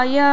ಯ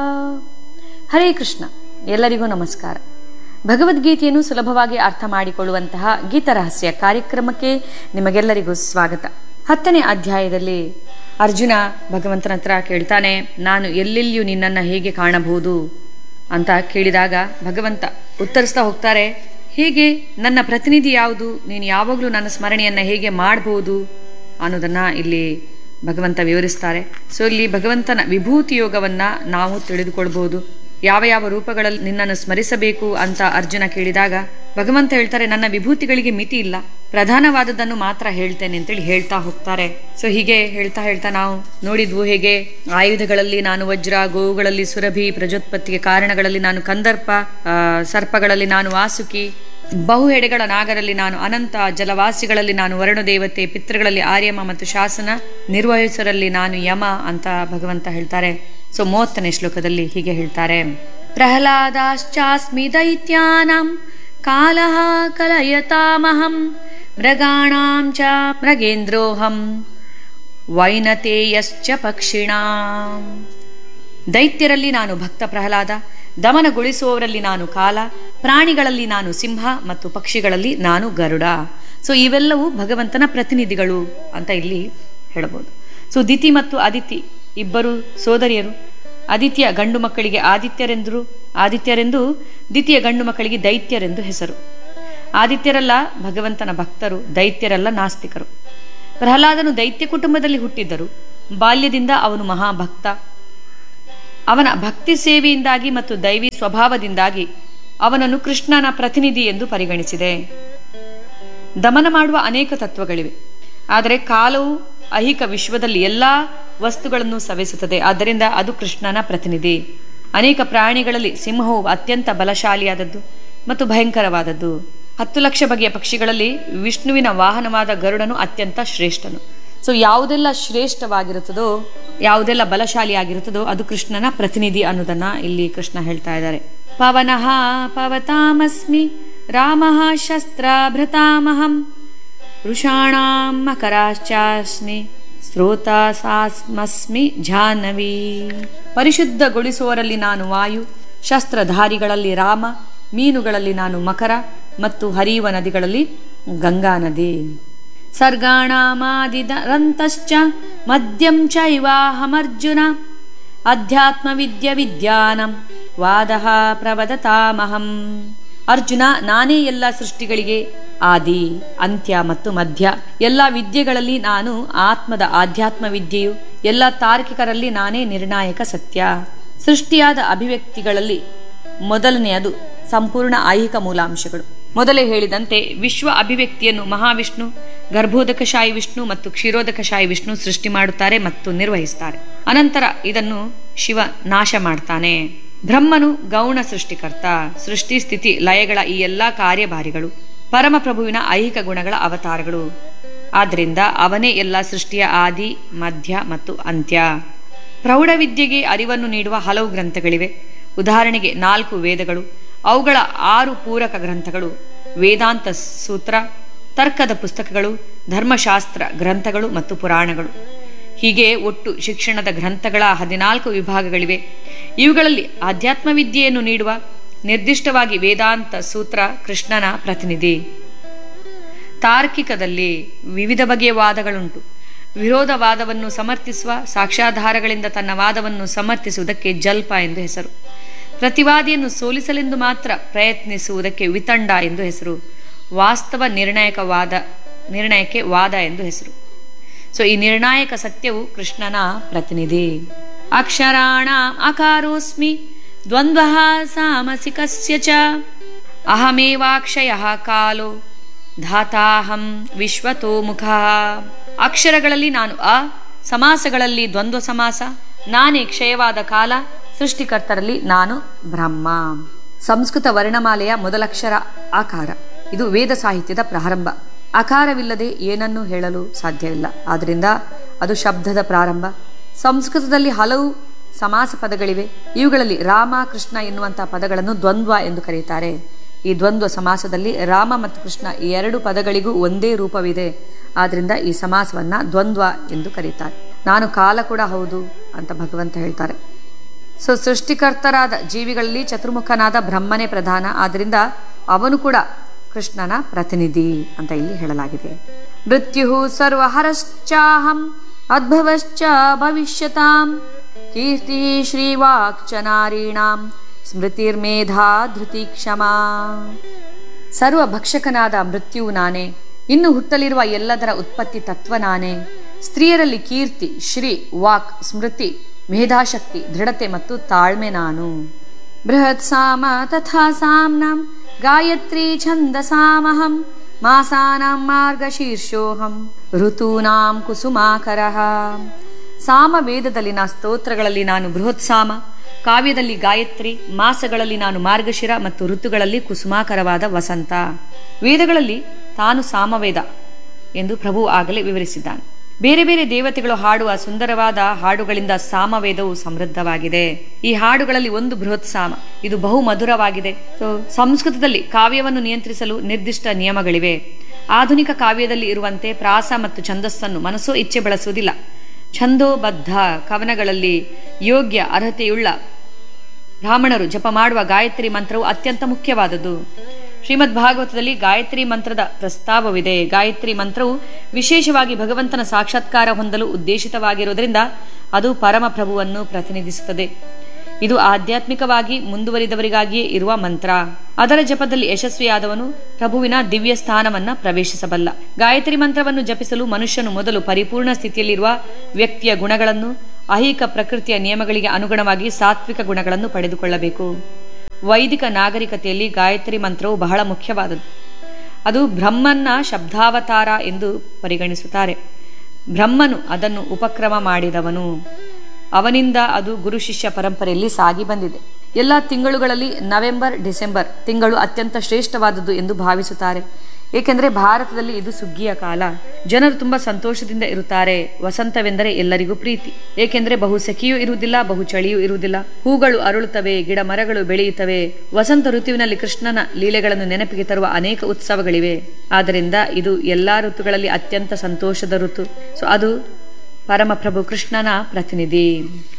ಹರೇ ಕೃಷ್ಣ ಎಲ್ಲರಿಗೂ ನಮಸ್ಕಾರ ಭಗವದ್ಗೀತೆಯನ್ನು ಸುಲಭವಾಗಿ ಅರ್ಥ ಮಾಡಿಕೊಳ್ಳುವಂತಹ ಗೀತರಹಸ್ಯ ಕಾರ್ಯಕ್ರಮಕ್ಕೆ ನಿಮಗೆಲ್ಲರಿಗೂ ಸ್ವಾಗತ ಹತ್ತನೇ ಅಧ್ಯಾಯದಲ್ಲಿ ಅರ್ಜುನ ಭಗವಂತನ ಹತ್ರ ಕೇಳ್ತಾನೆ ನಾನು ಎಲ್ಲೆಲ್ಲಿಯೂ ನಿನ್ನನ್ನು ಹೇಗೆ ಕಾಣಬಹುದು ಅಂತ ಕೇಳಿದಾಗ ಭಗವಂತ ಉತ್ತರಿಸ್ತಾ ಹೋಗ್ತಾರೆ ಹೇಗೆ ನನ್ನ ಪ್ರತಿನಿಧಿ ಯಾವುದು ನೀನು ಯಾವಾಗಲೂ ನನ್ನ ಸ್ಮರಣೆಯನ್ನ ಹೇಗೆ ಮಾಡಬಹುದು ಅನ್ನೋದನ್ನ ಇಲ್ಲಿ ಭಗವಂತ ವಿವರಿಸ್ತಾರೆ ಸೊ ಇಲ್ಲಿ ಭಗವಂತನ ವಿಭೂತಿ ಯೋಗವನ್ನ ನಾವು ತಿಳಿದುಕೊಳ್ಬಹುದು ಯಾವ ಯಾವ ರೂಪಗಳಲ್ಲಿ ನಿನ್ನನ್ನು ಸ್ಮರಿಸಬೇಕು ಅಂತ ಅರ್ಜುನ ಕೇಳಿದಾಗ ಭಗವಂತ ಹೇಳ್ತಾರೆ ನನ್ನ ವಿಭೂತಿಗಳಿಗೆ ಮಿತಿ ಇಲ್ಲ ಪ್ರಧಾನವಾದದ್ದನ್ನು ಮಾತ್ರ ಹೇಳ್ತೇನೆ ಅಂತೇಳಿ ಹೇಳ್ತಾ ಹೋಗ್ತಾರೆ ಸೊ ಹೀಗೆ ಹೇಳ್ತಾ ಹೇಳ್ತಾ ನಾವು ನೋಡಿದ್ವು ಹೇಗೆ ಆಯುಧಗಳಲ್ಲಿ ನಾನು ವಜ್ರ ಗೋವುಗಳಲ್ಲಿ ಸುರಭಿ ಪ್ರಜೋತ್ಪತ್ತಿಗೆ ಕಾರಣಗಳಲ್ಲಿ ನಾನು ಕಂದರ್ಪ ಆ, ಸರ್ಪಗಳಲ್ಲಿ ನಾನು ವಾಸುಕಿ ಬಹು ಎಡೆಗಳ ನಾಗರಲ್ಲಿ ನಾನು ಅನಂತ ಜಲವಾಸಿಗಳಲ್ಲಿ ನಾನು ವರುಣದೇವತೆ ಪಿತೃಗಳಲ್ಲಿ ಆರ್ಯಮ ಮತ್ತು ಶಾಸನ ನಿರ್ವಹಿಸರಲ್ಲಿ ನಾನು ಯಮ ಅಂತ ಭಗವಂತ ಹೇಳ್ತಾರೆ ಸೊ ಮೂವತ್ತನೇ ಶ್ಲೋಕದಲ್ಲಿ ಹೀಗೆ ಹೇಳ್ತಾರೆ ಪ್ರಹ್ಲಾದಾಶ್ಚಾಸ್ಮಿ ದೈತ್ಯಾನಾಂ ಕಾಲಃ ಕಲಯತಾಮಹಂ ಮೃಗಾಣಾಂ ಚ ಮೃಗೇಂದ್ರೋಹಂ ವೈನತೇಯಶ್ಚ ಪಕ್ಷಿಣಾಂ ದೈತ್ಯರಲ್ಲಿ ನಾನು ಭಕ್ತ ಪ್ರಹ್ಲಾದ ದಮನಗೊಳಿಸುವವರಲ್ಲಿ ನಾನು ಕಾಲ ಪ್ರಾಣಿಗಳಲ್ಲಿ ನಾನು ಸಿಂಹ ಮತ್ತು ಪಕ್ಷಿಗಳಲ್ಲಿ ನಾನು ಗರುಡ ಸೊ ಇವೆಲ್ಲವೂ ಭಗವಂತನ ಪ್ರತಿನಿಧಿಗಳು ಅಂತ ಇಲ್ಲಿ ಹೇಳಬಹುದು ಸೊ ದಿತಿ ಮತ್ತು ಅದಿತಿ ಇಬ್ಬರು ಸೋದರಿಯರು ಆದಿತ್ಯ ಗಂಡು ಮಕ್ಕಳಿಗೆ ಆದಿತ್ಯರೆಂದರು ಆದಿತ್ಯರೆಂದು ದ್ವಿತೀಯ ಗಂಡು ಮಕ್ಕಳಿಗೆ ದೈತ್ಯರೆಂದು ಹೆಸರು ಆದಿತ್ಯರಲ್ಲ ಭಗವಂತನ ಭಕ್ತರು ದೈತ್ಯರಲ್ಲ ನಾಸ್ತಿಕರು ಪ್ರಹ್ಲಾದನು ದೈತ್ಯ ಕುಟುಂಬದಲ್ಲಿ ಹುಟ್ಟಿದ್ದರು ಬಾಲ್ಯದಿಂದ ಅವನು ಮಹಾಭಕ್ತ ಅವನ ಭಕ್ತಿ ಸೇವೆಯಿಂದಾಗಿ ಮತ್ತು ದೈವಿ ಸ್ವಭಾವದಿಂದಾಗಿ ಅವನನ್ನು ಕೃಷ್ಣನ ಪ್ರತಿನಿಧಿ ಎಂದು ಪರಿಗಣಿಸಿದೆ ದಮನ ಮಾಡುವ ಅನೇಕ ತತ್ವಗಳಿವೆ ಆದರೆ ಕಾಲವು ಐಹಿಕ ವಿಶ್ವದಲ್ಲಿ ಎಲ್ಲಾ ವಸ್ತುಗಳನ್ನು ಸವೆಸುತ್ತದೆ ಆದ್ದರಿಂದ ಅದು ಕೃಷ್ಣನ ಪ್ರತಿನಿಧಿ ಅನೇಕ ಪ್ರಾಣಿಗಳಲ್ಲಿ ಸಿಂಹವು ಅತ್ಯಂತ ಬಲಶಾಲಿಯಾದದ್ದು ಮತ್ತು ಭಯಂಕರವಾದದ್ದು ಹತ್ತು ಲಕ್ಷ ಬಗೆಯ ಪಕ್ಷಿಗಳಲ್ಲಿ ವಿಷ್ಣುವಿನ ವಾಹನವಾದ ಗರುಡನು ಅತ್ಯಂತ ಶ್ರೇಷ್ಠನು ಸೊ ಯಾವುದೆಲ್ಲ ಶ್ರೇಷ್ಠವಾಗಿರುತ್ತದೋ ಯಾವುದೆಲ್ಲ ಬಲಶಾಲಿಯಾಗಿರುತ್ತದೋ ಅದು ಕೃಷ್ಣನ ಪ್ರತಿನಿಧಿ ಅನ್ನೋದನ್ನ ಇಲ್ಲಿ ಕೃಷ್ಣ ಹೇಳ್ತಾ ಇದ್ದಾರೆ ಪವನಃ ಪವತಾಮಸ್ಮಿ ರಾಮಃ ಶಸ್ತ್ರಾಭೃತಾಮಹಂ ವೃಷಾಣಾಂ ಮಕರಾಶ್ಚಾಸ್ಮಿ ಸ್ರೋತಾಸಾಸ್ಮಸ್ಮಿ ಜಾಹ್ನವಿ ಪರಿಶುದ್ಧಗೊಳಿಸುವವರಲ್ಲಿ ನಾನು ವಾಯು ಶಸ್ತ್ರಧಾರಿಗಳಲ್ಲಿ ರಾಮ ಮೀನುಗಳಲ್ಲಿ ನಾನು ಮಕರ ಮತ್ತು ಹರಿಯುವ ನದಿಗಳಲ್ಲಿ ಗಂಗಾ ನದಿ ಸರ್ಗಾಣಾಮಾದಿರಂತಶ್ಚ ಮದ್ಯಂ ಚೈವಾಹಮರ್ಜುನ ಅಧ್ಯಾತ್ಮ ವಿದ್ಯ ವಿದ್ಯಾನಂ ವಾದ ಪ್ರವದತಾಮಹಂ ಅರ್ಜುನ ನಾನೇ ಎಲ್ಲ ಸೃಷ್ಟಿಗಳಿಗೆ ಆದಿ ಅಂತ್ಯ ಮತ್ತು ಮಧ್ಯ ಎಲ್ಲ ವಿದ್ಯೆಗಳಲ್ಲಿ ನಾನು ಆತ್ಮದ ಆಧ್ಯಾತ್ಮ ವಿದ್ಯೆಯು ಎಲ್ಲ ತಾರ್ಕಿಕರಲ್ಲಿ ನಾನೇ ನಿರ್ಣಾಯಕ ಸತ್ಯ ಸೃಷ್ಟಿಯಾದ ಅಭಿವ್ಯಕ್ತಿಗಳಲ್ಲಿ ಮೊದಲನೆಯದು ಸಂಪೂರ್ಣ ಐಹಿಕ ಮೂಲಾಂಶಗಳು ಮೊದಲೇ ಹೇಳಿದಂತೆ ವಿಶ್ವ ಅಭಿವ್ಯಕ್ತಿಯನ್ನು ಮಹಾವಿಷ್ಣು ಗರ್ಭೋದಕಶಾಹಿ ವಿಷ್ಣು ಮತ್ತು ಕ್ಷೀರೋದಕಶಾಹಿ ವಿಷ್ಣು ಸೃಷ್ಟಿ ಮಾಡುತ್ತಾರೆ ಮತ್ತು ನಿರ್ವಹಿಸುತ್ತಾರೆ ಅನಂತರ ಇದನ್ನು ಶಿವ ನಾಶ ಮಾಡ್ತಾನೆ ಬ್ರಹ್ಮನು ಗೌಣ ಸೃಷ್ಟಿಕರ್ತ ಸೃಷ್ಟಿ ಸ್ಥಿತಿ ಲಯಗಳ ಈ ಎಲ್ಲಾ ಕಾರ್ಯಭಾರಿಗಳು ಪರಮಪ್ರಭುವಿನ ಐಹಿಕ ಗುಣಗಳ ಅವತಾರಗಳು ಆದ್ದರಿಂದ ಅವನೇ ಎಲ್ಲ ಸೃಷ್ಟಿಯ ಆದಿ ಮಧ್ಯ ಮತ್ತು ಅಂತ್ಯ ಪ್ರೌಢವಿದ್ಯೆಗೆ ಅರಿವನ್ನು ನೀಡುವ ಹಲವು ಗ್ರಂಥಗಳಿವೆ ಉದಾಹರಣೆಗೆ ನಾಲ್ಕು ವೇದಗಳು ಅವುಗಳ ಆರು ಪೂರಕ ಗ್ರಂಥಗಳು ವೇದಾಂತ ಸೂತ್ರ ತರ್ಕದ ಪುಸ್ತಕಗಳು ಧರ್ಮಶಾಸ್ತ್ರ ಗ್ರಂಥಗಳು ಮತ್ತು ಪುರಾಣಗಳು ಹೀಗೆ ಒಟ್ಟು ಶಿಕ್ಷಣದ ಗ್ರಂಥಗಳ ಹದಿನಾಲ್ಕು ವಿಭಾಗಗಳಿವೆ ಇವುಗಳಲ್ಲಿ ಆಧ್ಯಾತ್ಮ ವಿದ್ಯೆಯನ್ನು ನೀಡುವ ನಿರ್ದಿಷ್ಟವಾಗಿ ವೇದಾಂತ ಸೂತ್ರ ಕೃಷ್ಣನ ಪ್ರತಿನಿಧಿ ತಾರ್ಕಿಕದಲ್ಲಿ ವಿವಿಧ ಬಗೆಯ ವಾದಗಳುಂಟು ವಿರೋಧ ವಾದವನ್ನು ಸಮರ್ಥಿಸುವ ಸಾಕ್ಷ್ಯಾಧಾರಗಳಿಂದ ತನ್ನ ವಾದವನ್ನು ಸಮರ್ಥಿಸುವುದಕ್ಕೆ ಜಲ್ಪ ಎಂದು ಹೆಸರು ಪ್ರತಿವಾದಿಯನ್ನು ಸೋಲಿಸಲೆಂದು ಮಾತ್ರ ಪ್ರಯತ್ನಿಸುವುದಕ್ಕೆ ವಿತಂಡ ಎಂದು ಹೆಸರು ವಾಸ್ತವ ನಿರ್ಣಾಯಕ ವಾದ ನಿರ್ಣಯಕ್ಕೆ ವಾದ ಎಂದು ಹೆಸರು ಸೊ ಈ ನಿರ್ಣಾಯಕ ಸತ್ಯವು ಕೃಷ್ಣನ ಪ್ರತಿನಿಧಿ ಅಕ್ಷರಾಣ ಅಕಾರೋಸ್ಮಿ ದ್ವಂದ್ವ ಸಾಮಸಿಕಸ್ಯ ಚ ಅಹಮೇವಾಕ್ಷಯ ಕಾಲೋ ಧಾತಾಹಂ ವಿಶ್ವತೋ ಮುಖ ಅಕ್ಷರಗಳಲ್ಲಿ ನಾನು ಅ ಸಮಾಸಗಳಲ್ಲಿ ದ್ವಂದ್ವ ಸಮಾಸ ನಾನೇ ಕ್ಷಯವಾದ ಕಾಲ ಸೃಷ್ಟಿಕರ್ತರಲ್ಲಿ ನಾನು ಬ್ರಹ್ಮ ಸಂಸ್ಕೃತ ವರ್ಣಮಾಲೆಯ ಮೊದಲಕ್ಷರ ಆಕಾರ ಇದು ವೇದ ಸಾಹಿತ್ಯದ ಪ್ರಾರಂಭ ಅಕಾರವಿಲ್ಲದೆ ಏನನ್ನೂ ಹೇಳಲು ಸಾಧ್ಯವಿಲ್ಲ ಆದ್ದರಿಂದ ಅದು ಶಬ್ದದ ಪ್ರಾರಂಭ ಸಂಸ್ಕೃತದಲ್ಲಿ ಹಲವು ಸಮಾಸ ಪದಗಳಿವೆ ಇವುಗಳಲ್ಲಿ ರಾಮ ಕೃಷ್ಣ ಎನ್ನುವಂತಹ ಪದಗಳನ್ನು ದ್ವಂದ್ವ ಎಂದು ಕರೆಯುತ್ತಾರೆ ಈ ದ್ವಂದ್ವ ಸಮಾಸದಲ್ಲಿ ರಾಮ ಮತ್ತು ಕೃಷ್ಣ ಈ ಎರಡು ಪದಗಳಿಗೂ ಒಂದೇ ರೂಪವಿದೆ ಆದ್ರಿಂದ ಈ ಸಮಾಸವನ್ನ ದ್ವಂದ್ವ ಎಂದು ಕರೀತಾರೆ ನಾನು ಕಾಲ ಕೂಡ ಹೌದು ಅಂತ ಭಗವಂತ ಹೇಳ್ತಾರೆ ಸೊ ಸೃಷ್ಟಿಕರ್ತರಾದ ಜೀವಿಗಳಲ್ಲಿ ಚತುರ್ಮುಖನಾದ ಬ್ರಹ್ಮನೇ ಪ್ರಧಾನ ಆದ್ದರಿಂದ ಅವನು ಕೂಡ ಕೃಷ್ಣನ ಪ್ರತಿನಿಧಿ ಅಂತ ಇಲ್ಲಿ ಹೇಳಲಾಗಿದೆ ಮೃತ್ಯು ಸರ್ವಹರಶ್ಚಾಹಂ ಅದ್ಭವಶ್ಚ ಭವಿಷ್ಯತಾಂ ಕೀರ್ತಿ ಶ್ರೀವಾಕ್ಚ ನಾರೀಣಾಂ ಸ್ಮೃತಿರ್ಮೇಧಾ ಧೃತಿ ಕ್ಷಮಾ ಸರ್ವ ಭಕ್ಷಕನಾದ ಮೃತ್ಯುವು ನಾನೇ ಇನ್ನು ಹುಟ್ಟಲಿರುವ ಎಲ್ಲದರ ಉತ್ಪತ್ತಿ ತತ್ವ ನಾನೇ ಸ್ತ್ರೀಯರಲ್ಲಿ ಕೀರ್ತಿ ಶ್ರೀ ವಾಕ್ ಸ್ಮೃತಿ ಮೇಧಾಶಕ್ತಿ ದೃಢತೆ ಮತ್ತು ತಾಳ್ಮೆ ನಾನು ಬೃಹತ್ ಸಾಮ ತಥಾ ಸಾಮ್ನಾಂ ಗಾಯತ್ರಿ ಛಂದಸಾಮಹಂ ಮಾಸಾನಾಂ ಮಾರ್ಗಶೀರ್ಷೋಹಂ ಋತೂನಾಂ ಕುಸುಮಾಕರಃ ಸಾಮ ವೇದದಲ್ಲಿನ ಸ್ತೋತ್ರಗಳಲ್ಲಿ ನಾನು ಬೃಹತ್ ಸಾಮ ಕಾವ್ಯದಲ್ಲಿ ಗಾಯತ್ರಿ ಮಾಸಗಳಲ್ಲಿ ನಾನು ಮಾರ್ಗಶಿರ ಮತ್ತು ಋತುಗಳಲ್ಲಿ ಕುಸುಮಾಕರವಾದ ವಸಂತ ವೇದಗಳಲ್ಲಿ ತಾನು ಸಾಮವೇದ ಎಂದು ಪ್ರಭು ಆಗಲೇ ವಿವರಿಸಿದ್ದಾನೆ ಬೇರೆ ಬೇರೆ ದೇವತೆಗಳು ಹಾಡುವ ಸುಂದರವಾದ ಹಾಡುಗಳಿಂದ ಸಾಮವೇದವು ಸಮೃದ್ಧವಾಗಿದೆ ಈ ಹಾಡುಗಳಲ್ಲಿ ಒಂದು ಬೃಹತ್ ಸಾಮ ಇದು ಬಹು ಮಧುರವಾಗಿದೆ ಸೊ ಸಂಸ್ಕೃತದಲ್ಲಿ ಕಾವ್ಯವನ್ನು ನಿಯಂತ್ರಿಸಲು ನಿರ್ದಿಷ್ಟ ನಿಯಮಗಳಿವೆ ಆಧುನಿಕ ಕಾವ್ಯದಲ್ಲಿ ಇರುವಂತೆ ಪ್ರಾಸ ಮತ್ತು ಛಂದಸ್ಸನ್ನು ಮನಸ್ಸೋ ಇಚ್ಛೆ ಬಳಸುವುದಿಲ್ಲ ಛಂದೋಬದ್ಧ ಕವನಗಳಲ್ಲಿ ಯೋಗ್ಯ ಅರ್ಹತೆಯುಳ್ಳ ಬ್ರಾಹ್ಮಣರು ಜಪ ಮಾಡುವ ಗಾಯತ್ರಿ ಮಂತ್ರವು ಅತ್ಯಂತ ಮುಖ್ಯವಾದದ್ದು ಶ್ರೀಮದ್ ಭಾಗವತದಲ್ಲಿ ಗಾಯತ್ರಿ ಮಂತ್ರದ ಪ್ರಸ್ತಾವವಿದೆ ಗಾಯತ್ರಿ ಮಂತ್ರವು ವಿಶೇಷವಾಗಿ ಭಗವಂತನ ಸಾಕ್ಷಾತ್ಕಾರ ಹೊಂದಲು ಉದ್ದೇಶಿತವಾಗಿರುವುದರಿಂದ ಅದು ಪರಮಪ್ರಭುವನ್ನು ಪ್ರತಿನಿಧಿಸುತ್ತದೆ ಇದು ಆಧ್ಯಾತ್ಮಿಕವಾಗಿ ಮುಂದುವರಿದವರಿಗಾಗಿಯೇ ಇರುವ ಮಂತ್ರ ಅದರ ಜಪದಲ್ಲಿ ಯಶಸ್ವಿಯಾದವನು ಪ್ರಭುವಿನ ದಿವ್ಯ ಸ್ಥಾನವನ್ನ ಪ್ರವೇಶಿಸಬಲ್ಲ ಗಾಯತ್ರಿ ಮಂತ್ರವನ್ನು ಜಪಿಸಲು ಮನುಷ್ಯನು ಮೊದಲು ಪರಿಪೂರ್ಣ ಸ್ಥಿತಿಯಲ್ಲಿರುವ ವ್ಯಕ್ತಿಯ ಗುಣಗಳನ್ನು ಐಹಿಕ ಪ್ರಕೃತಿಯ ನಿಯಮಗಳಿಗೆ ಅನುಗುಣವಾಗಿ ಸಾತ್ವಿಕ ಗುಣಗಳನ್ನು ಪಡೆದುಕೊಳ್ಳಬೇಕು ವೈದಿಕ ನಾಗರಿಕತೆಯಲ್ಲಿ ಗಾಯತ್ರಿ ಮಂತ್ರವು ಬಹಳ ಮುಖ್ಯವಾದದ್ದು ಅದು ಬ್ರಹ್ಮನ್ನ ಶಬ್ದಾವತಾರ ಎಂದು ಪರಿಗಣಿಸುತ್ತಾರೆ ಬ್ರಹ್ಮನು ಅದನ್ನು ಉಪಕ್ರಮ ಮಾಡಿದವನು ಅವನಿಂದ ಅದು ಗುರು ಶಿಷ್ಯ ಪರಂಪರೆಯಲ್ಲಿ ಸಾಗಿ ಬಂದಿದೆ ಎಲ್ಲ ತಿಂಗಳುಗಳಲ್ಲಿ ನವೆಂಬರ್ ಡಿಸೆಂಬರ್ ತಿಂಗಳು ಅತ್ಯಂತ ಶ್ರೇಷ್ಠವಾದದ್ದು ಎಂದು ಭಾವಿಸುತ್ತಾರೆ ಏಕೆಂದರೆ ಭಾರತದಲ್ಲಿ ಇದು ಸುಗ್ಗಿಯ ಕಾಲ ಜನರು ತುಂಬಾ ಸಂತೋಷದಿಂದ ಇರುತ್ತಾರೆ ವಸಂತವೆಂದರೆ ಎಲ್ಲರಿಗೂ ಪ್ರೀತಿ ಏಕೆಂದರೆ ಬಹು ಸೆಖಿಯೂ ಇರುವುದಿಲ್ಲ ಬಹು ಚಳಿಯೂ ಇರುವುದಿಲ್ಲ ಹೂಗಳು ಅರಳುತ್ತವೆ ಗಿಡ ಮರಗಳು ಬೆಳೆಯುತ್ತವೆ ವಸಂತ ಋತುವಿನಲ್ಲಿ ಕೃಷ್ಣನ ಲೀಲೆಗಳನ್ನು ನೆನಪಿಗೆ ತರುವ ಅನೇಕ ಉತ್ಸವಗಳಿವೆ ಆದ್ದರಿಂದ ಇದು ಎಲ್ಲಾ ಋತುಗಳಲ್ಲಿ ಅತ್ಯಂತ ಸಂತೋಷದ ಋತು ಸೊ ಅದು ಪರಮಪ್ರಭು ಕೃಷ್ಣನ ಪ್ರತಿನಿಧಿ